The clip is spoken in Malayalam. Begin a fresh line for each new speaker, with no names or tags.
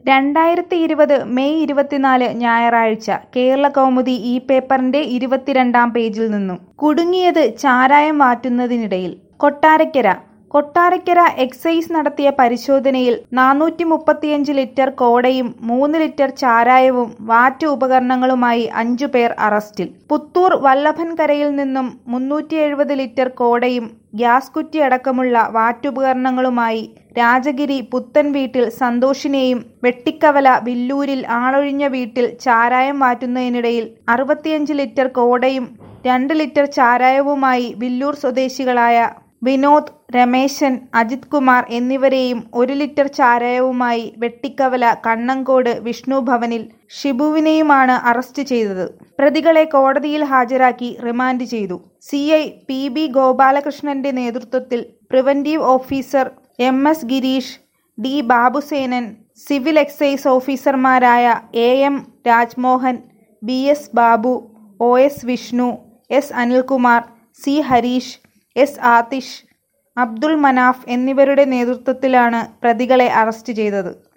രണ്ടായിരത്തി ഇരുപത് മെയ് ഇരുപത്തിനാല് ഞായറാഴ്ച കേരള കൗമുദി ഈ പേപ്പറിന്റെ ഇരുപത്തിരണ്ടാം പേജിൽ നിന്നും കുടുങ്ങിയത് ചാരായം വാറ്റുന്നതിനിടയിൽ കൊട്ടാരക്കര കൊട്ടാരക്കര എക്സൈസ് നടത്തിയ പരിശോധനയിൽ നാനൂറ്റി മുപ്പത്തിയഞ്ച് ലിറ്റർ കോടയും മൂന്ന് ലിറ്റർ ചാരായവും വാറ്റ് ഉപകരണങ്ങളുമായി അഞ്ചു പേർ അറസ്റ്റിൽ പുത്തൂർ വല്ലഭൻകരയിൽ നിന്നും മുന്നൂറ്റി എഴുപത് ലിറ്റർ കോടയും ഗ്യാസ് കുറ്റി അടക്കമുള്ള വാറ്റുപകരണങ്ങളുമായി രാജഗിരി പുത്തൻ വീട്ടിൽ സന്തോഷിനെയും വെട്ടിക്കവല വില്ലൂരിൽ ആളൊഴിഞ്ഞ വീട്ടിൽ ചാരായം വാറ്റുന്നതിനിടയിൽ അറുപത്തിയഞ്ച് ലിറ്റർ കോടയും രണ്ട് ലിറ്റർ ചാരായവുമായി വില്ലൂർ സ്വദേശികളായ വിനോദ് രമേശൻ അജിത് കുമാർ എന്നിവരെയും ഒരു ലിറ്റർ ചാരായവുമായി വെട്ടിക്കവല കണ്ണങ്കോട് വിഷ്ണു ഭവനിൽ ഷിബുവിനെയുമാണ് അറസ്റ്റ് ചെയ്തത് പ്രതികളെ കോടതിയിൽ ഹാജരാക്കി റിമാൻഡ് ചെയ്തു സി ഐ പി ബി ഗോപാലകൃഷ്ണന്റെ നേതൃത്വത്തിൽ preventive officer M S Gireesh D Babusenan civil excise ഓഫീസർമാരായ A M Rajmohan B S Babu O S Vishnu S Anilkumar C Harish S Athish Abdul Manaf എന്നിവരുടെ നേതൃത്വത്തിലാണ് പ്രതികളെ അറസ്റ്റ് ചെയ്തത്